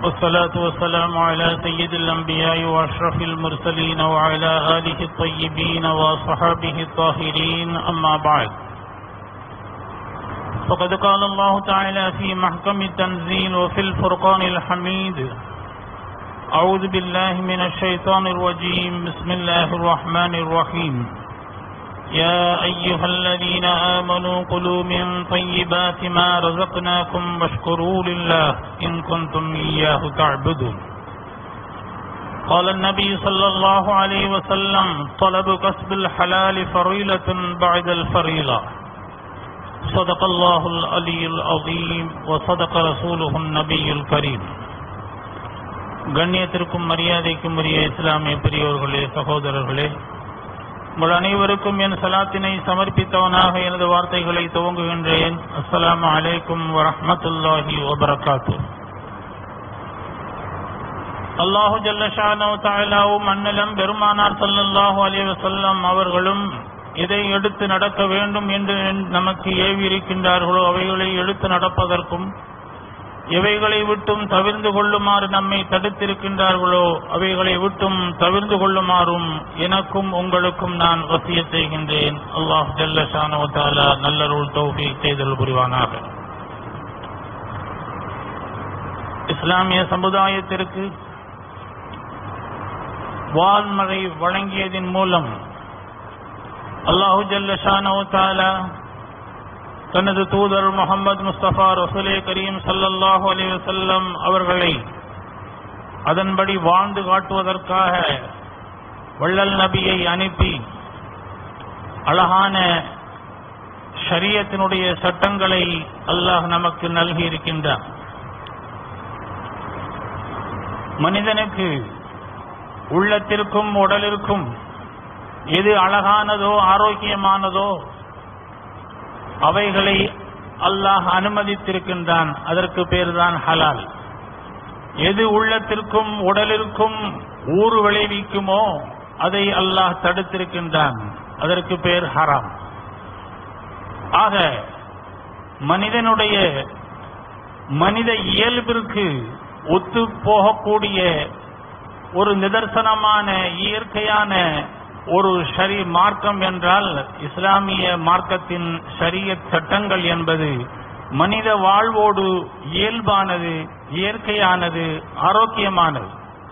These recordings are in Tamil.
والصلاة والسلام على سيد الأنبياء وأشرف المرسلين وعلى آله الطيبين وصحابه الطاهرين أما بعد فقد قال الله تعالى في محكم التنزيل وفي الفرقان الحميد أعوذ بالله من الشيطان الرجيم بسم الله الرحمن الرحيم يا أيها الذين آمنوا كلوا من طيبات ما رزقناكم واشكروا لله إن كنتم إياه تعبدون قال النبي صلى الله عليه وسلم طلب كسب الحلال فريلة بعد الفريضة صدق الله العلي العظيم وصدق رسوله النبي الكريم கண்ணியத்திற்கும் மரியாதைக்கும் உரிய இஸ்லாமிய பெரியோர்களே சகோதரர்களே உங்கள் அனைவருக்கும் என் சலாத்தினை சமர்ப்பித்தவனாக எனது வார்த்தைகளை துவங்குகின்றேன் அஸ்ஸலாமு அலைக்கும் வரஹ்மத்துல்லாஹி வபரகாத்து அல்லாஹு ஜல்லஷானோ தாலாவும் அண்ணலம் பெருமானார் ஸல்லல்லாஹு அலைஹி வஸல்லம் அவர்களும் எதை எடுத்து நடக்க வேண்டும் என்று நமக்கு ஏவி இருக்கின்றார்களோ அவைகளை எடுத்து நடப்பதற்கும் எவைகளை விட்டும் தவிர்ந்து கொள்ளுமாறு நம்மை தடுத்திருக்கின்றார்களோ அவைகளை விட்டும் தவிர்ந்து கொள்ளுமாறும் எனக்கும் உங்களுக்கும் நான் வசிய செய்கின்றேன் அல்லாஹ் ஜல்லஷானோ தாலா நல்லருள் தௌஃபி செய்தல் புரிவானாக இஸ்லாமிய சமுதாயத்திற்கு வால்மழை வழங்கியதின் மூலம் அல்லாஹு ஜல்லஷானோ தாலா தனது தூதர் முகமது முஸ்தபா ரசூலே கரீம் சல்லல்லாஹு அலி வசல்லம் அவர்களை அதன்படி வாழ்ந்து காட்டுவதற்காக வள்ளல் நபியை அனுப்பி அழகான ஷரியத்தினுடைய சட்டங்களை அல்லாஹ் நமக்கு நல்கி இருக்கின்றார் மனிதனுக்கு உள்ளத்திற்கும் உடலிற்கும் எது அழகானதோ ஆரோக்கியமானதோ அவைகளை அல்லாஹ் அனுமதித்திருக்கின்றான் அதற்கு பேர்தான் ஹலால் எது உள்ளத்திற்கும் உடலிற்கும் ஊறு விளைவிக்குமோ அதை அல்லாஹ் தடுத்திருக்கின்றான் அதற்கு பேர் ஹராம் ஆக மனிதனுடைய மனித இயல்பிற்கு ஒத்து போகக்கூடிய ஒரு நிதர்சனமான இயற்கையான ஒரு ஷரி மார்க்கம் என்றால் இஸ்லாமிய மார்க்கத்தின் ஷரியத் சட்டங்கள் என்பது மனித வாழ்வோடு இயல்பானது இயற்கையானது ஆரோக்கியமானது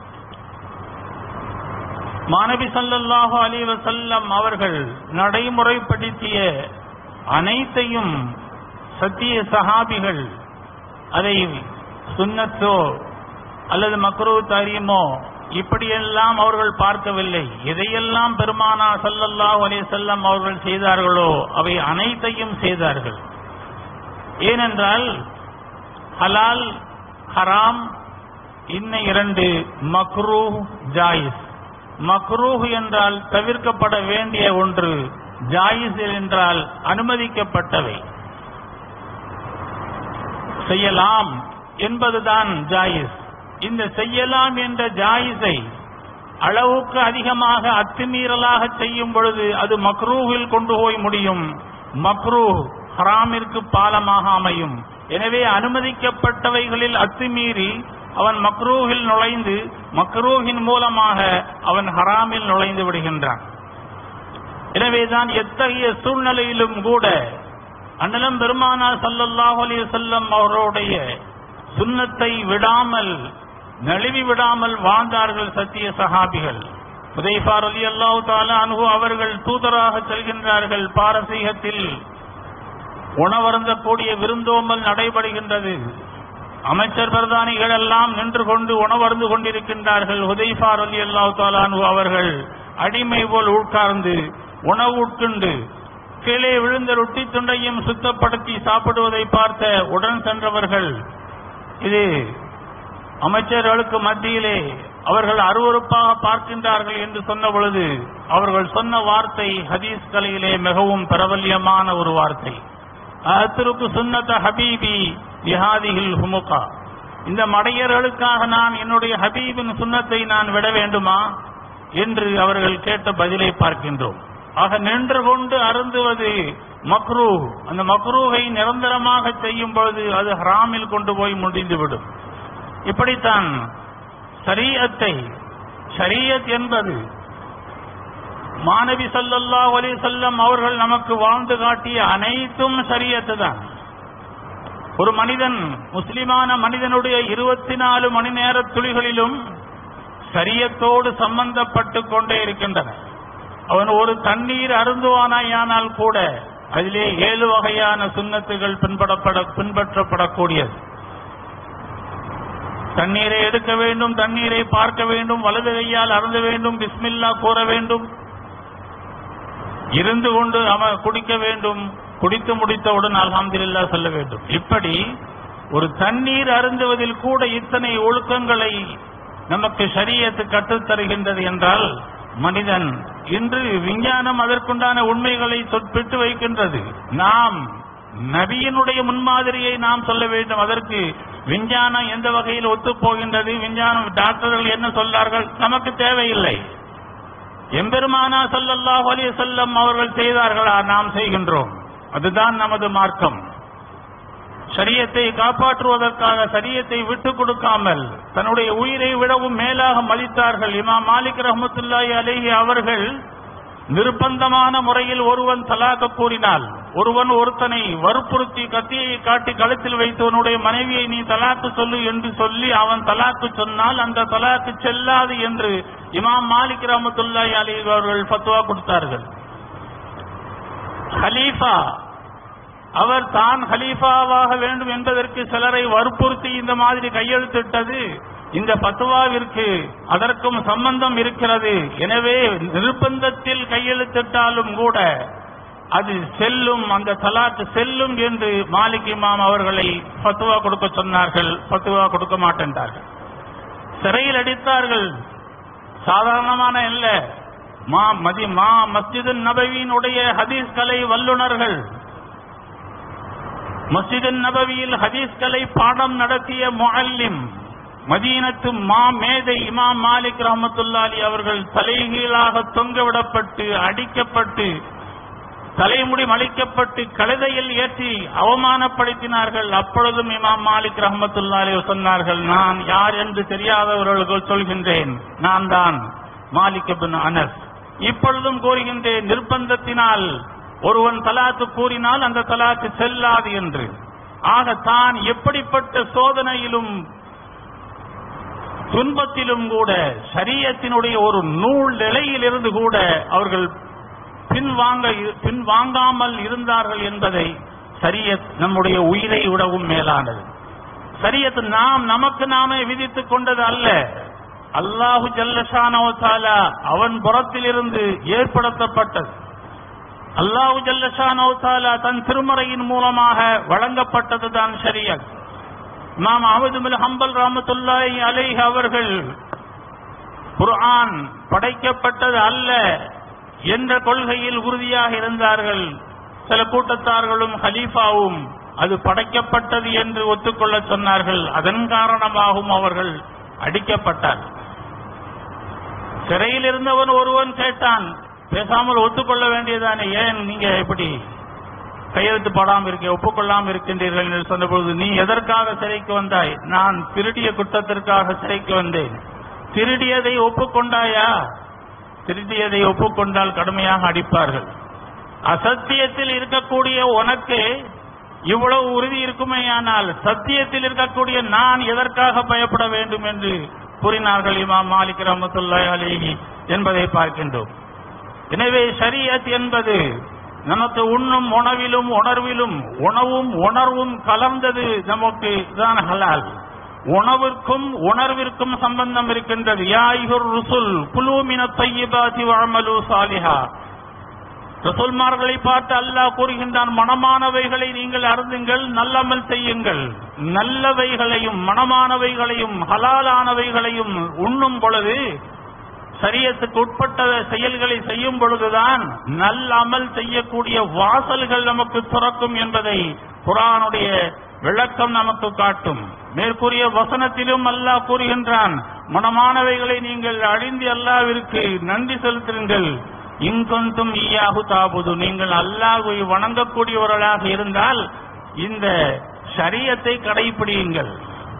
மாணவி சல்லல்லாஹு அலி வசல்லம் அவர்கள் நடைமுறைப்படுத்திய அனைத்தையும் சத்திய சஹாபிகள் அதை சுன்னத்தோ அல்லது மக்ரூ தாரியமோ இப்படியெல்லாம் அவர்கள் பார்க்கவில்லை எதையெல்லாம் பெருமானா சல்லல்லா அலே செல்லம் அவர்கள் செய்தார்களோ அவை அனைத்தையும் செய்தார்கள் ஏனென்றால் ஹலால் ஹராம் இன்ன இரண்டு மக்ரூ ஜாயிஸ் மக்ரூஹ் என்றால் தவிர்க்கப்பட வேண்டிய ஒன்று ஜாயிஸ் என்றால் அனுமதிக்கப்பட்டவை செய்யலாம் என்பதுதான் ஜாயிஸ் இந்த செய்யலாம் என்ற ஜாயிஸை அளவுக்கு அதிகமாக அத்துமீறலாக செய்யும் பொழுது அது மக்ரூவில் கொண்டு போய் முடியும் மக்ரூ ஹராமிற்கு பாலமாக அமையும் எனவே அனுமதிக்கப்பட்டவைகளில் அத்துமீறி அவன் மக்ரூவில் நுழைந்து மக்ரூவின் மூலமாக அவன் ஹராமில் நுழைந்து விடுகின்றான் எனவேதான் எத்தகைய சூழ்நிலையிலும் கூட அண்ணலம் பெருமானார் சல்லல்லாஹு அலி செல்லம் அவருடைய சுண்ணத்தை விடாமல் நழுவி விடாமல் வாழ்ந்தார்கள் சத்திய சஹாபிகள் உதய்பார் அலி அல்லாஹு தாலா அனுகு அவர்கள் தூதராக செல்கின்றார்கள் பாரசீகத்தில் உணவருந்தக்கூடிய விருந்தோம்பல் நடைபெறுகின்றது அமைச்சர் பிரதானிகள் எல்லாம் நின்று கொண்டு உணவருந்து கொண்டிருக்கின்றார்கள் உதய்பார் அலி அல்லாஹு தாலா அனுகு அவர்கள் அடிமை போல் உட்கார்ந்து உணவு உட்கொண்டு கீழே விழுந்த ரொட்டி துண்டையும் சுத்தப்படுத்தி சாப்பிடுவதை பார்த்த உடன் சென்றவர்கள் இது அமைச்சர்களுக்கு மத்தியிலே அவர்கள் அருவறுப்பாக பார்க்கின்றார்கள் என்று சொன்ன பொழுது அவர்கள் சொன்ன வார்த்தை ஹதீஸ் கலையிலே மிகவும் பிரபல்யமான ஒரு வார்த்தை அத்திருக்கு சுன்னத ஹபீபி ஜிஹாதிஹில் ஹுமுகா இந்த மடையர்களுக்காக நான் என்னுடைய ஹபீபின் சுண்ணத்தை நான் விட வேண்டுமா என்று அவர்கள் கேட்ட பதிலை பார்க்கின்றோம் ஆக நின்று கொண்டு அருந்துவது மக்ரூ அந்த மக்ரூவை நிரந்தரமாக செய்யும் பொழுது அது ஹராமில் கொண்டு போய் முடிந்துவிடும் இப்படித்தான் சரியத்தை ஷரியத் என்பது மாணவி ஸல்லல்லாஹு அலைஹி வஸல்லம் அவர்கள் நமக்கு வாழ்ந்து காட்டிய அனைத்தும் ஷரியத்து தான் ஒரு மனிதன் முஸ்லிமான மனிதனுடைய இருபத்தி நாலு மணி நேர துளிகளிலும் சரியத்தோடு சம்பந்தப்பட்டு கொண்டே இருக்கின்றன அவன் ஒரு தண்ணீர் அருந்துவானாயானால் கூட அதிலே ஏழு வகையான சுண்ணத்துகள் பின்பற்றப்பட பின்பற்றப்படக்கூடியது தண்ணீரை எடுக்க வேண்டும் தண்ணீரை பார்க்க வேண்டும் வலது கையால் அருந்த வேண்டும் பிஸ்மில்லா கூற வேண்டும் இருந்து கொண்டு அவன் குடிக்க வேண்டும் குடித்து முடித்தவுடன் அல்ஹம்துலில்லா சொல்ல வேண்டும் இப்படி ஒரு தண்ணீர் அருந்துவதில் கூட இத்தனை ஒழுக்கங்களை நமக்கு ஷரியத்து கற்றுத் தருகின்றது என்றால் மனிதன் இன்று விஞ்ஞானம் அதற்குண்டான உண்மைகளை தொற்பிட்டு வைக்கின்றது நாம் நபியினுடைய முன்மாதிரியை நாம் சொல்ல வேண்டும் அதற்கு விஞ்ஞானம் எந்த வகையில் ஒத்துப் போகின்றது விஞ்ஞானம் டாக்டர்கள் என்ன சொல்லார்கள் நமக்கு தேவையில்லை எம்பெருமானா ஸல்லல்லாஹு அலைஹி வஸல்லம் அவர்கள் செய்தார்களா நாம் செய்கின்றோம் அதுதான் நமது மார்க்கம் சரியத்தை காப்பாற்றுவதற்காக சரியத்தை விட்டுக் கொடுக்காமல் தன்னுடைய உயிரை விடவும் மேலாக மதித்தார்கள் இமாம் மாலிக் ரஹ்மத்துல்லாஹி அலைஹி அவர்கள் நிர்பந்தமான முறையில் ஒருவன் தலாக்க கூறினால் ஒருவன் ஒருத்தனை வற்புறுத்தி கத்தியை காட்டி கழுத்தில் வைத்தவனுடைய மனைவியை நீ தலாக்கு சொல்லு என்று சொல்லி அவன் தலாக்கு சொன்னால் அந்த தலாக்கு செல்லாது என்று இமாம் மாலிக் ரஹமத்துல்லாஹி அலைஹி அவர்கள் ஃபத்வா கொடுத்தார்கள் ஹலீஃபா அவர் தான் ஹலீஃபாவாக வேண்டும் என்பதற்கு சிலரை வற்புறுத்தி இந்த மாதிரி கையெழுத்திட்டது இந்த பத்துவாவிற்கு அதற்கும் சம்பந்தம் இருக்கிறது எனவே நிர்பந்தத்தில் கையெழுத்திட்டாலும் கூட அது செல்லும் அந்த தலாக்கு செல்லும் என்று மாலிக் இமாம் அவர்களை பத்துவா கொடுக்க சொன்னார்கள் பத்துவா கொடுக்க மாட்டேன்றார்கள் சிறையில் அடித்தார்கள் சாதாரணமான இல்ல மா மதி மா மஸ்ஜிது நபவியினுடைய ஹதீஸ் கலை வல்லுனர்கள் மஸ்ஜிது நபவியில் ஹதீஸ் கலை பாடம் நடத்திய முஅல்லிம் மதீனத்து மா மேதை இமாம் மாலிக் ரஹமத்துல்லாலி அவர்கள் தலைகீழாக தொங்கவிடப்பட்டு அடிக்கப்பட்டு தலைமுடி மலிக்கப்பட்டு கழுதையில் ஏற்றி அவமானப்படுத்தினார்கள் அப்பொழுதும் இமாம் மாலிக் ரஹமத்துல்லாலி சொன்னார்கள் நான் யார் என்று தெரியாதவர்களுக்கு சொல்கின்றேன் நான் தான் மாலிக் இப்னு அனஸ் இப்பொழுதும் கூறுகின்றேன் நிர்பந்தத்தினால் ஒருவன் தலாக்கு கூறினால் அந்த தலாக்கு செல்லாது என்று ஆக தான் எப்படிப்பட்ட சோதனையிலும் துன்பத்திலும் கூட சரியத்தினுடைய ஒரு நூல் நிலையிலிருந்து கூட அவர்கள் பின்வாங்க பின்வாங்காமல் இருந்தார்கள் என்பதை சரியத் நம்முடைய உயிரை விடவும் மேலானது சரியத் நாம் நமக்கு நாமே விதித்துக் கொண்டது அல்ல அல்லாஹு ஜல்லஷானோ தாலா அவன் புறத்திலிருந்து ஏற்படுத்தப்பட்டது அல்லாஹு ஜல்லஷானோ தாலா தன் திருமறையின் மூலமாக வழங்கப்பட்டது தான் ஷரியத் இமாம் அஹமது பின் ஹம்பல் ரஹமத்துல்லாஹி அலைஹி அவர்கள் குர்ஆன் படைக்கப்பட்டது அல்ல என்ற கொள்கையில் உறுதியாக இருந்தார்கள் சில கூட்டத்தார்களும் ஹலீஃபாவும் அது படைக்கப்பட்டது என்று ஒத்துக்கொள்ள சொன்னார்கள் அதன் காரணமாகவும் அவர்கள் அடிக்கப்பட்டார் சிறையில் இருந்தவன் ஒருவன் கேட்டான் பேசாமல் ஒத்துக்கொள்ள வேண்டியதானே ஏன் நீங்க இப்படி கையெழுத்து போடாமல் இருக்க ஒப்புக்கொள்ளாமல் இருக்கின்றீர்கள் என்று சொன்னபொழுது நீ எதற்காக சிறைக்கு வந்தாய் நான் திருடிய குற்றத்திற்காக சிறைக்கு வந்தேன் திருடியதை ஒப்புக்கொண்டாயா திருடியதை ஒப்புக்கொண்டால் கடுமையாக அடிப்பார்கள் அசத்தியத்தில் இருக்கக்கூடிய உனக்கு இவ்வளவு உறுதி இருக்குமேயானால் சத்தியத்தில் இருக்கக்கூடிய நான் எதற்காக பயப்பட வேண்டும் என்று கூறினார்கள் இமாம் மாலிக் ரஹமத்துல்லாஹி அலைஹி என்பதை பார்க்கின்றோம் எனவே ஷரியத் என்பது நமக்கு உண்ணும் உணவிலும் உணர்விலும் உணவும் உணர்வும் கலந்தது நமக்கு தான் ஹலால் உணவிற்கும் உணர்விற்கும் சம்பந்தம் இருக்கின்றது யாயுர் ருசுல் குலூமின தையிபாதி வழமலு சாலிஹா ரசூல்மார்களை பார்த்து அல்லாஹ் கூறுகின்றான் மனமானவைகளை நீங்கள் அருந்துங்கள் நல்லமல் செய்யுங்கள் நல்லவைகளையும் மனமானவைகளையும் ஹலாலானவைகளையும் உண்ணும் பொழுது சரியத்துக்கு உட்பட்ட செயல்களை செய்யும் பொழுதுதான் நல்ல அமல் செய்யக்கூடிய வாசல்கள் நமக்கு துறக்கும் என்பதை குரானுடைய விளக்கம் நமக்கு காட்டும் மேற்கூறிய வசனத்திலும் அல்லாஹ் கூறுகின்றான் மனமானவைகளை நீங்கள் அழிந்து அல்லாவிற்கு நன்றி செலுத்துங்கள் இங்கொந்தும் ஈயாகு தாபுது நீங்கள் அல்லாஹ்வை வணங்கக்கூடியவர்களாக இருந்தால் இந்த ஷரியத்தை கடைபிடியுங்கள்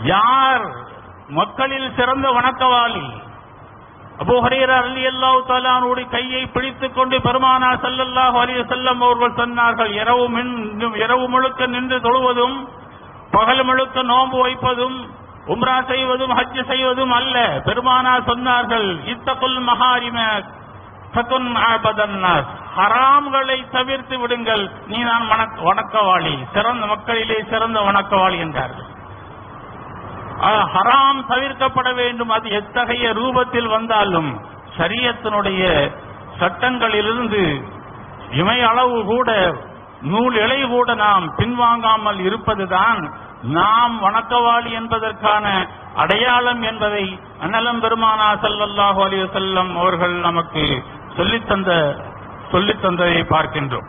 யார் மக்களில் சிறந்த வணக்கவாளி அபூ ஹுரைரா ரலியல்லாஹு தஆலாவுடைய கையை பிடித்துக் கொண்டு பெருமானா ஸல்லல்லாஹு அலைஹி வஸல்லம் அவர்கள் சொன்னார்கள் இரவு மின் இரவு முழுக்க நின்று தொழுவதும் பகல் முழுக்க நோன்பு வைப்பதும் உம்ரா செய்வதும் ஹஜ் செய்வதும் அல்ல பெருமானா சொன்னார்கள் இத்தகுல் மஹாரிம ஃபகுன் ஆபதன்னாஸ் ஹராம்களை தவிர்த்து விடுங்கள் நீ நான் வணக்க- வணக்கவாளி சிறந்த மக்களிலே சிறந்த வணக்கவாளி என்றார்கள் ஆஹ், ஹராம் தவிர்க்கப்பட வேண்டும் அது எத்தகைய ரூபத்தில் வந்தாலும் சரியத்தினுடைய சட்டங்களிலிருந்து இமை அளவு கூட நூல் இலை கூட நாம் பின்வாங்காமல் இருப்பதுதான் நாம் வணக்கவாளி என்பதற்கான அடையாளம் என்பதை அன்னலம் பெருமானா ஸல்லல்லாஹு அலைஹி வஸல்லம் அவர்கள் நமக்கு சொல்லித் தந்த சொல்லித் தந்ததை பார்க்கின்றோம்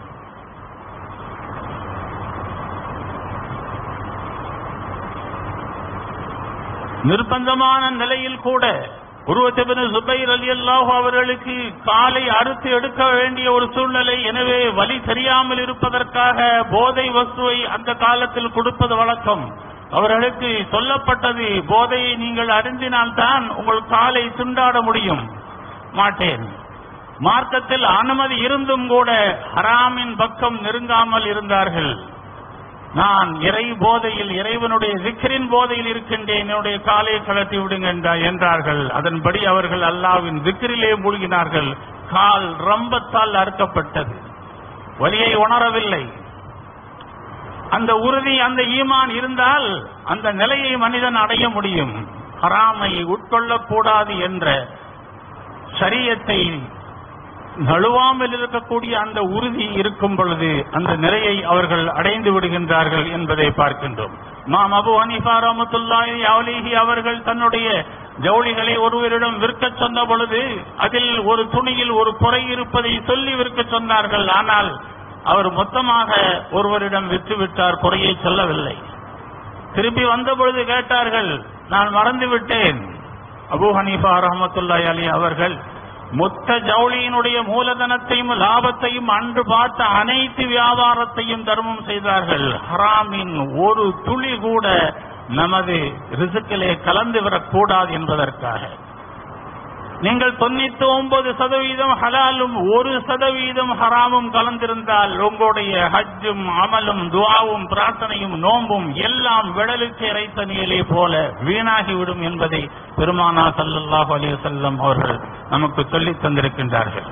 நிர்பந்தமான நிலையில் கூட உருவத்திபின் சுபைர் அலி அல்லாஹ் அவர்களுக்கு காலை அறுத்து எடுக்க வேண்டிய ஒரு சூழ்நிலை எனவே வழி தெரியாமல் இருப்பதற்காக போதை வஸ்துவை அந்த காலத்தில் கொடுப்பது வழக்கம் அவர்களுக்கு சொல்லப்பட்டது போதையை நீங்கள் அருந்தினால்தான் உங்கள் காலை துண்டாட முடியும் மாட்டேன் மார்க்கத்தில் அனுமதி இருந்தும் கூட ஹராமின் பக்கம் நெருங்காமல் இருந்தார்கள் நான் இறை போதையில் இறைவனுடைய சிக்கரின் போதையில் இருக்கின்றேன் என்னுடைய காலை கழட்டி விடுங்க என்றா- என்றார்கள் அதன்படி அவர்கள் அல்லாவின் திக்கிரிலே மூழ்கினார்கள் கால் ரம்பத்தால் அறுக்கப்பட்டது வலியை உணரவில்லை அந்த உறுதி அந்த ஈமான் இருந்தால் அந்த நிலையை மனிதன் அடைய முடியும் ஹராமை உட்கொள்ளக்கூடாது என்ற சரியத்தை நழுவாமல் இருக்கக்கூடிய அந்த உறுதி இருக்கும் பொழுது அந்த நிலையை அவர்கள் அடைந்து விடுகின்றார்கள் என்பதை பார்க்கின்றோம் மாம் அபு ஹனீஃபா ரஹ்மத்துல்லாஹி அலைஹி அவர்கள் தன்னுடைய ஜவுளிகளை ஒருவரிடம் விற்கச் சொன்ன பொழுது அதில் ஒரு துணியில் ஒரு குறை இருப்பதை சொல்லி விற்கச் சொன்னார்கள் ஆனால் அவர் மொத்தமாக ஒருவரிடம் விற்று விட்டார் குறையை சொல்லவில்லை திருப்பி வந்த பொழுது கேட்டார்கள் நான் மறந்து விட்டேன் அபூ ஹனீஃபா ரஹமத்துல்லாஹி அலி அவர்கள் மொத்த ஜவுளியினுடைய மூலதனத்தையும் லாபத்தையும் அன்று பார்த்த அனைத்து வியாபாரத்தையும் தர்மம் செய்தார்கள் ஹராமின் ஒரு துளி கூட நமது ரிசுக்கிலே கலந்து விடக்கூடாது என்பதற்காக நீங்கள் தொண்ணூத்தி ஒன்பது சதவீதம் ஹலாலும் ஒரு சதவீதம் ஹராமும் கலந்திருந்தால் உங்களுடைய ஹஜ்ஜும் அமலும் துஆவும் பிரார்த்தனையும் நோன்பும் எல்லாம் விடலுக்கு இறைத்த நீலே போல வீணாகிவிடும் என்பதை பெருமானா ஸல்லல்லாஹு அலைஹி வஸல்லம் அவர்கள் நமக்கு சொல்லித் தந்திருக்கின்றார்கள்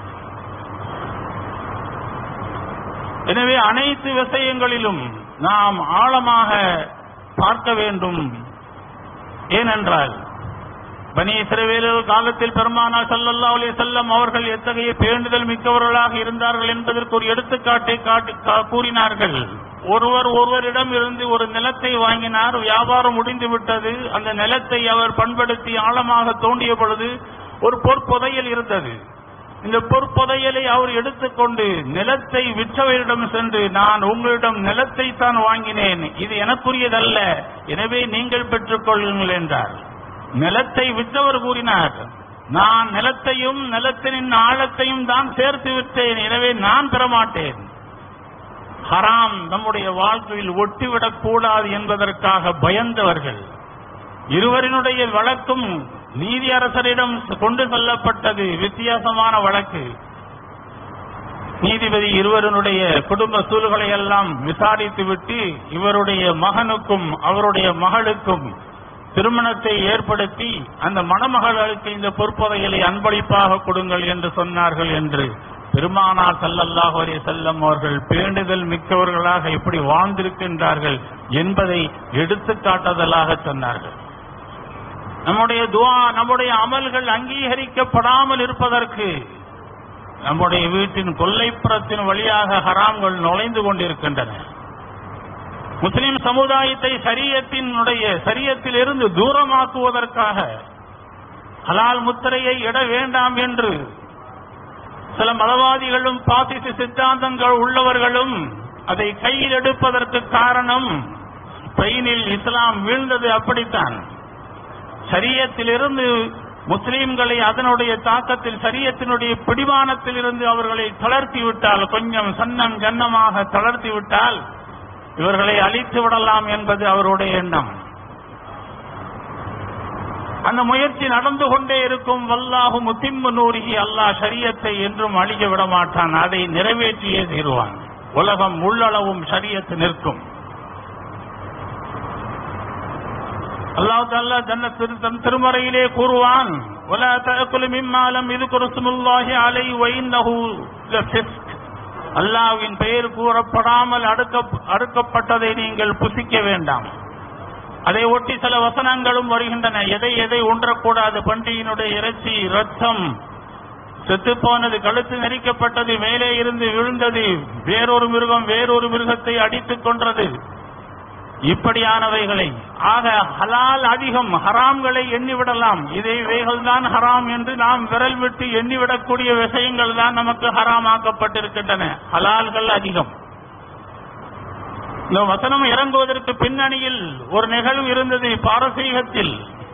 எனவே அனைத்து விஷயங்களிலும் நாம் ஆழமாக பார்க்க வேண்டும் ஏனென்றால் பனி இஸ்ரவேலர் காலத்தில் பெருமானா ஸல்லல்லாஹு அலைஹி வஸல்லம் அவர்கள் எத்தகைய பேண்டுதல் மிக்கவர்களாக இருந்தார்கள் என்பதற்கு ஒரு எடுத்துக்காட்டை காட்டி கா- கூறினார்கள் ஒருவர் ஒருவரிடம் இருந்து ஒரு நிலத்தை வாங்கினார் வியாபாரம் முடிந்து விட்டது அந்த நிலத்தை அவர் பண்படுத்தி ஆழமாக தோண்டிய பொழுது ஒரு பொற்புதையல் இருந்தது இந்த பொற்புதையலை அவர் எடுத்துக்கொண்டு நிலத்தை விற்றவரிடம் சென்று நான் உங்களிடம் நிலத்தை தான் வாங்கினேன் இது எனக்குரியதல்ல எனவே நீங்கள் பெற்றுக் கொள்ளுங்கள் என்றார் நிலத்தை விற்றவர் கூறினார் நான் நிலத்தையும் நிலத்தின் ஆழத்தையும் தான் சேர்த்து விட்டேன் எனவே நான் பெறமாட்டேன் ஹராம் நம்முடைய வாழ்க்கையில் ஒட்டிவிடக் கூடாது என்பதற்காக பயந்தவர்கள் இருவரினுடைய வழக்கும் நீதியரசரிடம் கொண்டு செல்லப்பட்டது வித்தியாசமான வழக்கு நீதிபதி இருவருடைய குடும்ப சூழ்களை எல்லாம் விசாரித்துவிட்டு இவருடைய மகனுக்கும் அவருடைய மகளுக்கும் திருமணத்தை ஏற்படுத்தி அந்த மணமகளுக்கு இந்த பொற்பதைகளை அன்பளிப்பாக கொடுங்கள் என்று சொன்னார்கள் என்று பெருமானார் ஸல்லல்லாஹு அலைஹி செல்லம் அவர்கள் பேண்டுதல் மிக்கவர்களாக எப்படி வாழ்ந்திருக்கின்றார்கள் என்பதை எடுத்துக்காட்டுதலாக சொன்னார்கள் நம்முடைய துஆ நம்முடைய அமல்கள் அங்கீகரிக்கப்படாமல் இருப்பதற்கு நம்முடைய வீட்டின் கொல்லைப்புறத்தின் வழியாக ஹராம்கள் நுழைந்து கொண்டிருக்கின்றன முஸ்லிம் சமுதாயத்தை சரியத்தினுடைய சரியத்தில் இருந்து தூரமாக்குவதற்காக ஹலால் முத்திரையை இட வேண்டாம் என்று சில மதவாதிகளும் பாசிச சித்தாந்தங்கள் உள்ளவர்களும் அதை கையில் எடுப்பதற்கு காரணம் ஸ்பெயினில் இஸ்லாம் வீழ்ந்தது அப்படித்தான் சரியத்திலிருந்து முஸ்லிம்களை அதனுடைய தாக்கத்தில் சரியத்தினுடைய பிடிமானத்தில் இருந்து அவர்களை தளர்த்தி விட்டால் கொஞ்சம் சன்னம் ஜன்னமாக தளர்த்தி விட்டால் இவர்களை அழித்து விடலாம் என்பது அவருடைய எண்ணம் அந்த முயற்சி நடந்து கொண்டே இருக்கும் வல்லாஹு முத்திம்மு நூறிகி அல்லாஹ் ஷரியத்தை என்றும் அழிய விட மாட்டான் அதை நிறைவேற்றியே தீருவான் உலகம் உள்ளளவும் ஷரியத்து நிற்கும் அல்லாஹ் தல்லா தன்ன திரு- தன் திருமறையிலே கூறுவான் ولا تأكل مما لم يذكر اسم الله عليه وإنه لفسق அல்லாஹ்வின் பெயர் கூறப்படாமல் அடுக்க அடுக்கப்பட்டதை நீங்கள் புசிக்க வேண்டாம் அதை ஒட்டி சில வசனங்களும் வருகின்றன எதை எதை உன்றக்கூடாது பண்டிகையினுடைய இறைச்சி ரத்தம் செத்து போனது கழுத்து நெரிக்கப்பட்டது மேலே இருந்து விழுந்தது வேறொரு மிருகம் வேறொரு மிருகத்தை அடித்துக் கொன்றது இப்படியானவைகளை ஆக ஹலால் அதிகம் ஹராம்களை எண்ணிவிடலாம் இதை இவைகள் தான் ஹராம் என்று நாம் விரல் விட்டு எண்ணிவிடக்கூடிய விஷயங்கள் தான் நமக்கு ஹராமாக்கப்பட்டிருக்கின்றன ஹலால்கள் அதிகம் இந்த வசனம் இறங்குவதற்கு பின்னணியில் ஒரு நிகழ்வு இருந்தது பாரசீகத்தில்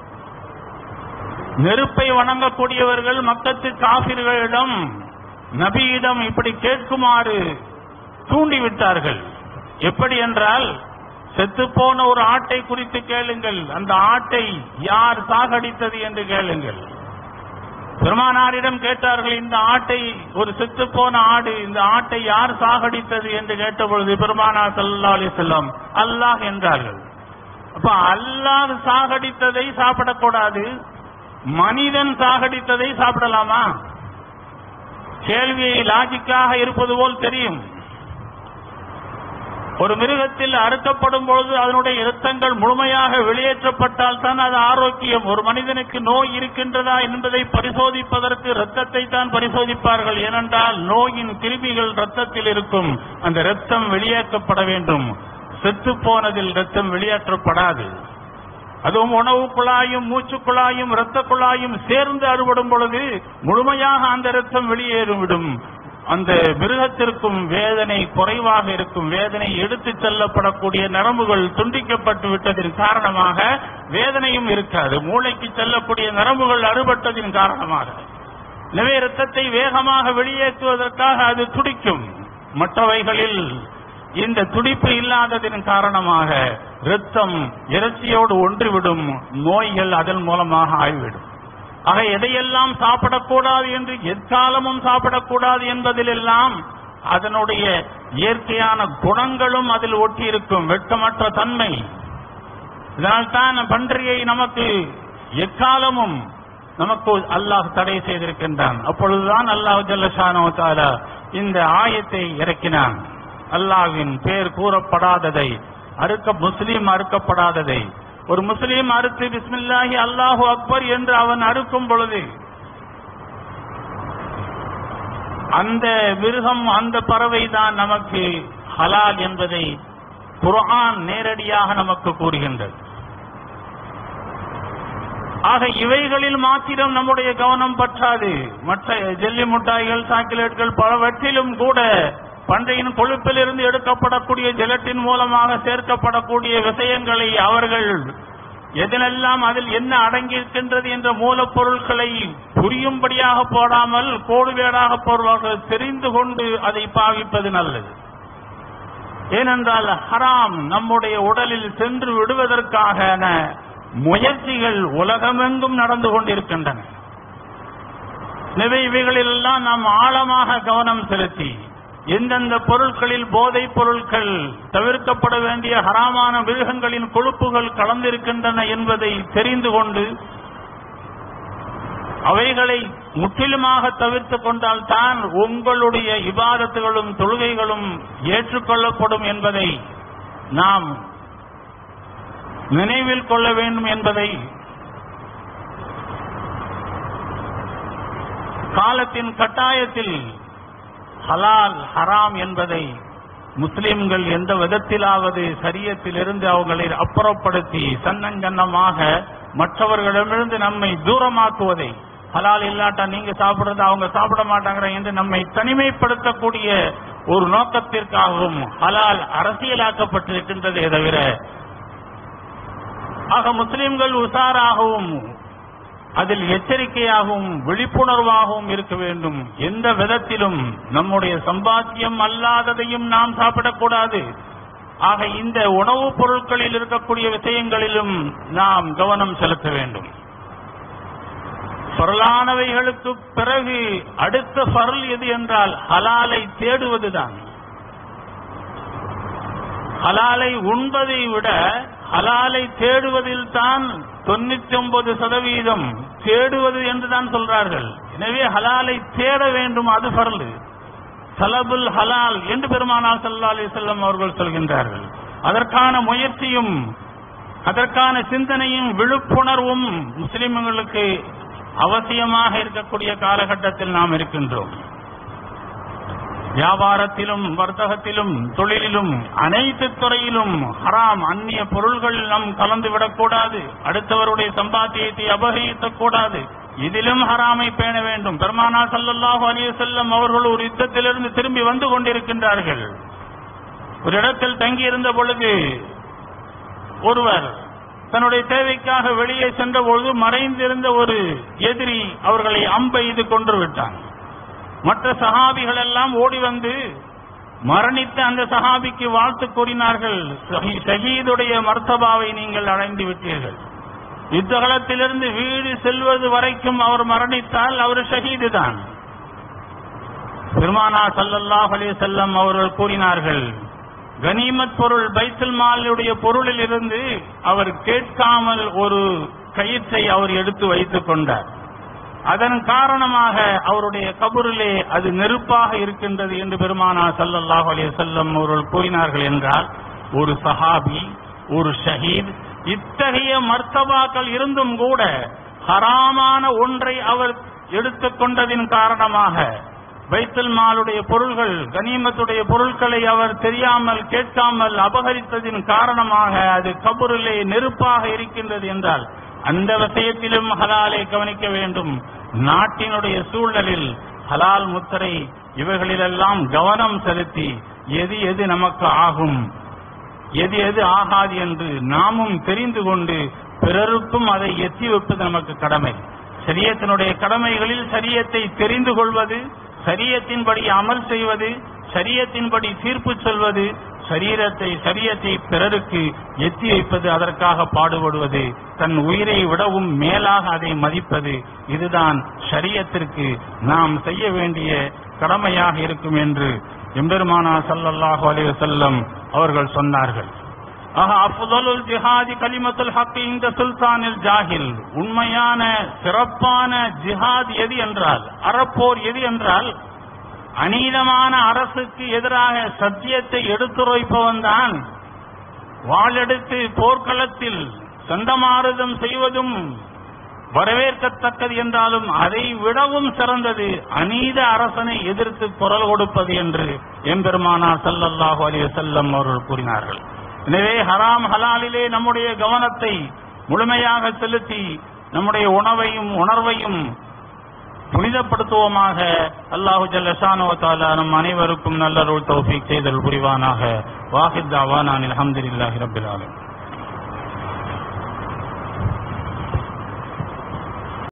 நெருப்பை வணங்கக்கூடியவர்கள் மக்கத்து காபிர்களிடம் நபியிடம் இப்படி கேட்குமாறு தூண்டிவிட்டார்கள் எப்படி என்றால் செத்துப்போன ஒரு ஆட்டை குறித்து கேளுங்கள் அந்த ஆட்டை யார் சாகடித்தது என்று கேளுங்கள் பெருமானாரிடம் கேட்டார்கள் இந்த ஆட்டை ஒரு செத்து போன ஆடு இந்த ஆட்டை யார் சாகடித்தது என்று கேட்டபொழுது பெருமானார் ஸல்லல்லாஹு அலைஹி வஸல்லம் அல்லாஹ் என்றார்கள் அப்ப அல்லாஹ் சாகடித்ததை சாப்பிடக்கூடாது மனிதன் சாகடித்ததை சாப்பிடலாமா கேள்வியை லாஜிக்காக இருப்பது போல் தெரியும் ஒரு மிருகத்தில் அறுக்கப்படும் பொழுது அதனுடைய இரத்தங்கள் முழுமையாக வெளியேற்றப்பட்டால் தான் அது ஆரோக்கியம் ஒரு மனிதனுக்கு நோய் இருக்கின்றதா என்பதை பரிசோதிப்பதற்கு இரத்தத்தை தான் பரிசோதிப்பார்கள் ஏனென்றால் நோயின் கிருமிகள் இரத்தத்தில் இருக்கும் அந்த இரத்தம் வெளியேற்றப்பட வேண்டும் செத்து போனதில் இரத்தம் வெளியேற்றப்படாது அதுவும் உணவு குழாயும் மூச்சு குழாயும் இரத்த குழாயும் சேர்ந்து அறுபடும் பொழுது முழுமையாக அந்த இரத்தம் வெளியேறிவிடும் அந்த மிருகத்திற்கும் வேதனை குறைவாக இருக்கும் வேதனை எடுத்துச் செல்லப்படக்கூடிய நரம்புகள் துண்டிக்கப்பட்டு விட்டதின் காரணமாக வேதனையும் இருக்காது மூளைக்கு செல்லக்கூடிய நரம்புகள் அறுபட்டதின் காரணமாக எனவே இரத்தத்தை வேகமாக வெளியேற்றுவதற்காக அது துடிக்கும் மற்றவைகளில் இந்த துடிப்பு இல்லாததின் காரணமாக இரத்தம் இறைச்சியோடு ஒன்றிவிடும் நோய்கள் அதன் மூலமாக ஆய்விடும் ஆக எதையெல்லாம் சாப்பிடக்கூடாது என்று எக்காலமும் சாப்பிடக்கூடாது என்பதிலெல்லாம் அதனுடைய இயற்கையான குணங்களும் அதில் ஒட்டியிருக்கும் வெட்கமற்ற தன்மை இதனால்தான் பன்றியை நமக்கு எக்காலமும் நமக்கு அல்லாஹ் தடை செய்திருக்கின்றான் அப்பொழுதுதான் அல்லாஹ் ஜல்லஷானோ தாலா இந்த ஆயத்தை இறக்கினான் அல்லாஹ்வின் பேர் கூறப்படாததை அறுக்க முஸ்லீம் அறுக்கப்படாததை ஒரு முஸ்லீம் அறுத்து பிஸ்மில்லாஹி அல்லாஹு அக்பர் என்று அவன் அறுக்கும் பொழுது அந்த மிருகம் அந்த பறவை தான் நமக்கு ஹலால் என்பதை குர்ஆன் நேரடியாக நமக்கு கூறுகின்றது ஆக இவைகளில் மாத்திரம் நம்முடைய கவனம் பற்றாது மற்ற ஜெல்லி முட்டாய்கள் சாக்லேட்கள் பலவற்றிலும் கூட பன்றையின் கொழுப்பிலிருந்து எடுக்கப்படக்கூடிய ஜெலட்டின் மூலமாக சேர்க்கப்படக்கூடிய விஷயங்களை அவர்கள் எதிலெல்லாம் அதில் என்ன அடங்கியிருக்கின்றது என்ற மூலப்பொருட்களை புரியும்படியாக போடாமல் கோடுவேடாக போடுவார்கள் தெரிந்து கொண்டு அதை பாவிப்பது நல்லது ஏனென்றால் ஹராம் நம்முடைய உடலில் சென்று விடுவதற்கான முயற்சிகள் உலகமெங்கும் நடந்து கொண்டிருக்கின்றன எனவே இவைகளிலெல்லாம் நாம் ஆழமாக கவனம் செலுத்தி எந்தெந்த பொருட்களில் போதைப் பொருட்கள் தவிர்க்கப்பட வேண்டிய ஹராமான மிருகங்களின் கொழுப்புகள் கலந்திருக்கின்றன என்பதை தெரிந்து கொண்டு அவைகளை முற்றிலுமாக தவிர்த்து கொண்டால் தான் உங்களுடைய இபாதத்துகளும் தொழுகைகளும் ஏற்றுக்கொள்ளப்படும் என்பதை நாம் நினைவில் கொள்ள வேண்டும் என்பதை காலத்தின் கட்டாயத்தில் ஹலால் ஹராம் என்பதை முஸ்லிம்கள் எந்த விதத்திலாவது சரியத்திலிருந்து அவங்களை அப்புறப்படுத்தி சன்னஞ்சன்னமாக மற்றவர்களிடமிருந்து நம்மை தூரமாக்குவதை ஹலால் இல்லாட்டா நீங்க சாப்பிடுறது அவங்க சாப்பிட மாட்டாங்கிற என்று நம்மை தனிமைப்படுத்தக்கூடிய ஒரு நோக்கத்திற்காகவும் ஹலால் அரசியலாக்கப்பட்டிருக்கின்றதே தவிர ஆக முஸ்லிம்கள் உஷாராகவும் அதில் எச்சரிக்கையாகவும் விழிப்புணர்வாகவும் இருக்க வேண்டும் எந்த விதத்திலும் நம்முடைய சம்பாத்தியம் அல்லாததையும் நாம் சாப்பிடக்கூடாது ஆக இந்த உணவுப் பொருட்களில் இருக்கக்கூடிய விஷயங்களிலும் நாம் கவனம் செலுத்த வேண்டும் பொருளானவைகளுக்கு பிறகு அடுத்த பருள் எது என்றால் ஹலாலை தேடுவதுதான் ஹலாலை உண்பதை விட ஹலாலை தேடுவதில் தான் தொண்ணூத்தி ஒன்பது சதவீதம் தேடுவது என்றுதான் சொல்றார்கள் எனவே ஹலாலை தேட வேண்டும் அது பரலு சலபுல் ஹலால் என்று பெருமானார் சல்லா அலி செல்லம் அவர்கள் சொல்கின்றார்கள் அதற்கான முயற்சியும் அதற்கான சிந்தனையும் விழிப்புணர்வும் முஸ்லிம்களுக்கு அவசியமாக இருக்கக்கூடிய காலகட்டத்தில் நாம் இருக்கின்றோம் வியாபாரத்திலும் வர்த்தகத்திலும் தொழிலிலும் அனைத்து துறையிலும் ஹராம் அந்நிய பொருள்கள் நம் கலந்து விடக்கூடாது அடுத்தவருடைய சம்பாத்தியத்தை அபகரிக்கக் கூடாது இதிலும் ஹராமை பேண வேண்டும் பெருமானா சல்லல்லாஹு அலைஹி வஸல்லம் அவர்கள் ஒரு யுத்தத்திலிருந்து திரும்பி வந்து கொண்டிருக்கின்றார்கள் ஒரு இடத்தில் தங்கியிருந்த பொழுது ஒருவர் தன்னுடைய தேவைக்காக வெளியே சென்ற பொழுது மறைந்திருந்த ஒரு எதிரி அவர்களை அம்பெய்து கொன்று விட்டான் மற்ற சஹாபிகள் எல்லாம் ஓடி வந்து மரணித்த அந்த சஹாபிக்கு வாழ்த்து கூறினார்கள் ஷஹீ- ஷஹீதுடைய மர்த்தபாவை நீங்கள் அடைந்து விட்டீர்கள் யுத்தகலத்திலிருந்து வீடு செல்வது வரைக்கும் அவர் மரணித்தால் அவர் ஷஹீது தான் பெருமானா சல்லல்லாஹு அலைஹி வஸல்லம் அவர்கள் கூறினார்கள் கனிமத் பொருள் பைத்துல் மாலுடைய பொருளில் இருந்து அவர் கேட்காமல் ஒரு கயிற்றை அவர் எடுத்து வைத்துக் கொண்டார் அதன் காரணமாக அவருடைய கபரிலே அது நெருப்பாக இருக்கின்றது என்று பெருமானா சல்லல்லாஹு அலைஹி வஸல்லம் அவர்கள் கூறினார்கள் என்றால் ஒரு சஹாபி ஒரு ஷஹீத் இத்தகைய மர்த்தபாக்கள் இருந்தும் கூட ஹராமான ஒன்றை அவர் எடுத்துக்கொண்டதின் காரணமாக பைத்துல் மாலுடைய பொருள்கள் கனிமத்துடைய பொருட்களை அவர் தெரியாமல் கேட்காமல் அபகரித்ததின் காரணமாக அது கபூரிலே நெருப்பாக இருக்கின்றது என்றால் அந்த விஷயத்திலும் ஹலாலை கவனிக்க வேண்டும் நாட்டினுடைய சூழலில் ஹலால் முத்திரை இவைகளிலெல்லாம் கவனம் செலுத்தி எது எது நமக்கு ஆகும் எது எது ஆகாது என்று நாமும் தெரிந்து கொண்டு பிறருக்கும் அதை எத்தி வைப்பது நமக்கு கடமை சரியத்தினுடைய கடமைகளில் சரியத்தை தெரிந்து கொள்வது சரியத்தின்படி அமல் செய்வது சரியத்தின்படி தீர்ப்பு சொல்வது சரீரத்தை சரியத்தை பிறருக்கு எத்தி வைப்பது அதற்காக பாடுபடுவது தன் உயிரை விடவும் மேலாக அதை மதிப்பது இதுதான் ஷரியத்திற்கு நாம் செய்ய வேண்டிய கடமையாக இருக்கும் என்று எம்பெருமானா ஸல்லல்லாஹு அலைஹி வஸல்லம் அவர்கள் சொன்னார்கள் ஆக அஃதலுல் ஜிஹாதி கலிமத்துல் ஹக் இந்த சுல்தானில் ஜாஹில் உண்மையான சிறப்பான ஜிஹாத் எது என்றால் அறப்போர் எது என்றால் அநீதமான அரசுக்கு எதிராக சத்தியத்தை எடுத்துரைப்பவன் தான் வாளெடுத்து போர்க்களத்தில் சண்டமாறுதம் செய்வதும் வரவேற்கத்தக்கது என்றாலும் அதை விடவும் சிறந்தது அநீத அரசனை எதிர்த்து குரல் கொடுப்பது என்று எம்பெருமானார் ஸல்லல்லாஹு அலைஹி வஸல்லம் அவர்கள் கூறினார்கள் எனவே ஹராம் ஹலாலிலே நம்முடைய கவனத்தை முழுமையாக செலுத்தி நம்முடைய உணவையும் உணர்வையும் புனிதப்படுத்துவோமாக அல்லாஹு ஜல்லஷானோ தாலா நம் அனைவருக்கும் நல்லருள் தௌஃபீக் செய்தல் புரிவானாக வாஹித் தாவான் அல்ஹம்துலில்லாஹி ரப்பில் ஆலமீன்